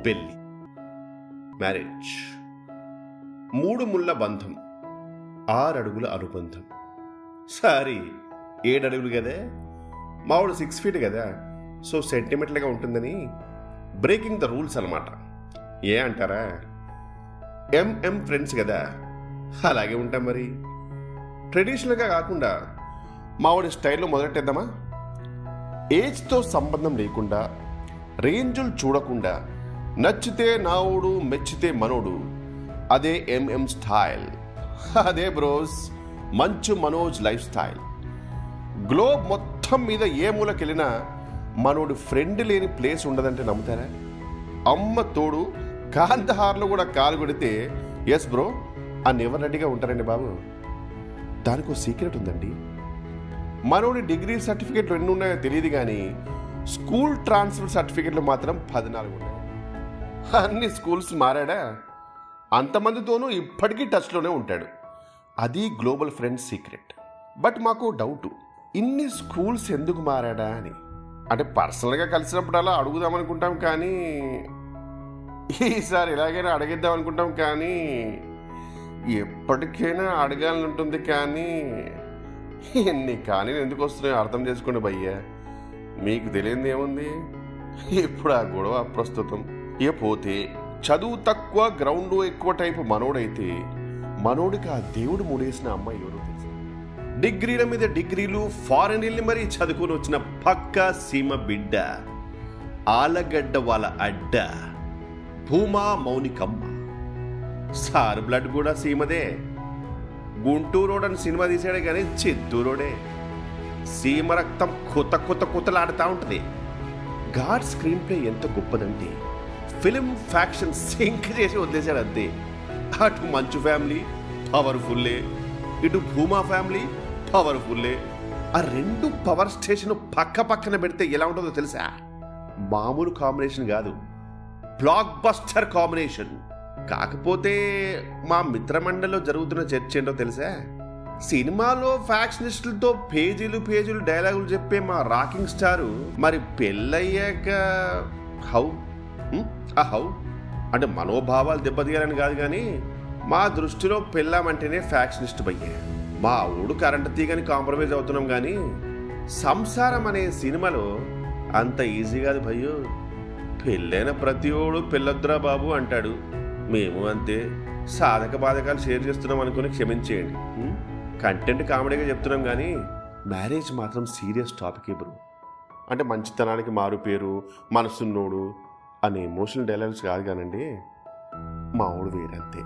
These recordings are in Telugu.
పెళ్ళి మ్యారేజ్ మూడు ముళ్ళ బంధం ఆరు అడుగుల అనుబంధం సారీ ఏడు అడుగులు కదా మావాడు సిక్స్ ఫీట్ కదా సో సెంటిమెంటల్గా ఉంటుందని బ్రేకింగ్ ద రూల్స్ అనమాట ఏ అంటారా ఎంఎం ఫ్రెండ్స్ కదా అలాగే ఉంటాం మరి ట్రెడిషనల్గా కాకుండా మావాడి స్టైల్లో మొదలెట్టేద్దామా ఏజ్తో సంబంధం లేకుండా రేంజులు చూడకుండా నచ్చితే నావుడు మెచ్చితే మనోడు అదే ఎంఎం స్టైల్ అదే బ్రోస్ మంచు మనోజ్ లైఫ్ స్టైల్ గ్లోబ్ మొత్తం మీద ఏ మూలకెళ్ళినా మనోడు ఫ్రెండ్ లేని ప్లేస్ ఉండదంటే నమ్ముతారా అమ్మ తోడు కాందహార్లో కూడా కాలు కొడితే ఎస్ బ్రో అని ఎవరు రెడీగా ఉంటారండి బాబు దానికి ఒక సీక్రెట్ ఉందండి మనోడి డిగ్రీ సర్టిఫికెట్లు ఎన్ని ఉన్నాయో తెలియదు కానీ స్కూల్ ట్రాన్స్ఫర్ సర్టిఫికెట్లు మాత్రం పద్నాలుగు ఉన్నాయి అన్ని స్కూల్స్ మారాడా అంతమందితోనూ ఇప్పటికీ టచ్లోనే ఉంటాడు అది గ్లోబల్ ఫ్రెండ్స్ సీక్రెట్ బట్ మాకు డౌట్ ఇన్ని స్కూల్స్ ఎందుకు మారాడా అని అంటే పర్సనల్గా కలిసినప్పుడు అలా అడుగుదాం అనుకుంటాం కానీ ఈసారి ఎలాగైనా అడిగిద్దాం అనుకుంటాం కానీ ఎప్పటికైనా అడగాలని ఉంటుంది కానీ ఎన్ని కానీ ఎందుకు వస్తున్నాయో అర్థం చేసుకోండి భయ్యా మీకు తెలియంది ఏముంది ఇప్పుడు ఆ గొడవ అప్రస్తుతం ఇక పోతే చదువు తక్కువ గ్రౌండ్ ఎక్కువ టైపు మనోడైతే మనోడికి ఆ దేవుడు ముడేసిన అమ్మాయి ఎవరో తెలుసు డిగ్రీల మీద డిగ్రీలు ఫారెన్ వెళ్ళి మరీ చదువుకొని వచ్చిన పక్క సీమ బిడ్డ ఆలగడ్డ వాళ్ళ అడ్డ భూమా మౌనికమ్మ సార్ బ్లడ్ కూడా సీమదే గుంటూరోడ్ అని సినిమా తీసాడే కానీ చిత్తూరోడే సీమ రక్తం కొత్త కొత్త కొత్తలాడుతూ ఉంటుంది గాడ్ స్క్రీన్ ప్లే ఎంత గొప్పదంటే ఫిలిం ఫ్యాక్షన్ సింక్ చేసి వదిలేశాడు అంతే అటు మంచు ఫ్యామిలీ పవర్ఫుల్లే ఇటు భూమా ఫ్యామిలీ పవర్ఫుల్లే ఆ రెండు పవర్ స్టేషన్ పక్క పక్కన పెడితే ఎలా ఉంటుందో తెలుసా మామూలు కాంబినేషన్ కాదు బ్లాక్ బస్టర్ కాంబినేషన్ కాకపోతే మా మిత్రమండలిలో జరుగుతున్న చర్చ ఏంటో తెలుసా సినిమాలో ఫ్యాక్షనిస్టులతో పేజీలు పేజీలు డైలాగులు చెప్పే మా రాకింగ్ స్టారు మరి పెళ్ళయ్యాక హౌ ఉమ్, ఆ హౌ అంటే మనోభావాలు దెబ్బతీయాలని కాదు కానీ మా దృష్టిలో పెళ్ళామంటేనే ఫ్యాక్షనిస్ట్ భయ్యే మా ఊడు కరెంట్ తీగని కాంప్రమైజ్ అవుతున్నాం కానీ సంసారం అనే సినిమాలో అంత ఈజీ కాదు భయ్యో పెళ్ళైన ప్రతి ఓడు పెళ్ళొద్దురా బాబు అంటాడు మేము అంతే సాధక బాధకాలు షేర్ చేస్తున్నాం అనుకుని క్షమించేయండి ఉం? కంటెంట్ కామెడీగా చెప్తున్నాం కానీ మ్యారేజ్ మాత్రం సీరియస్ టాపిక్ బ్రో అంటే మంచితనానికి మారు పేరు మనసున్నోడు అనే ఎమోషనల్ డైలాగ్స్ కాదు కానండి మా ఊడు వేరంతే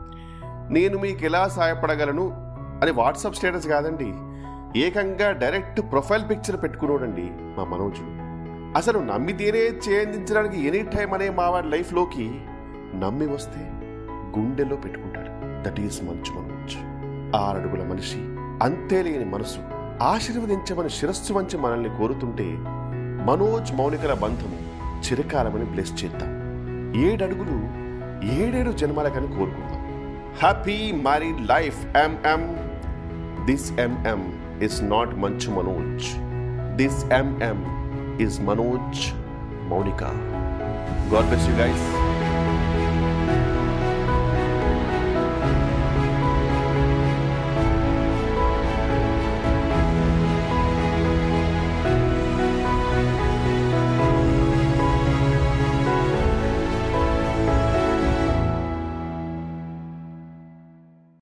నేను మీకు ఎలా సహాయపడగలను అని వాట్సాప్ స్టేటస్ కాదండి ఏకంగా డైరెక్ట్ ప్రొఫైల్ పిక్చర్ పెట్టుకున్నాడండి మా మనోజుడు అసలు నమ్మితేనే చేయించడానికి ఎనీ టైం అనే మా వాడి లైఫ్లోకి నమ్మి వస్తే గుండెలో పెట్టుకుంటాడు దట్ ఈస్ మంచు మనోజ్ ఆరడుగుల మనిషి అంతేలేని మనసు ఆశీర్వదించమని శిరస్సు వంచి మనల్ని కోరుతుంటే మనోజ్ మౌనికల బంధం చిరకాలమని బ్లెస్ చేద్దాం ఏడడుగులు ఏడేడు జన్మలకని కోరుకుందాం happy married life MM this MM is not Manchu Manoj this MM is Manoj Monica. God bless you guys.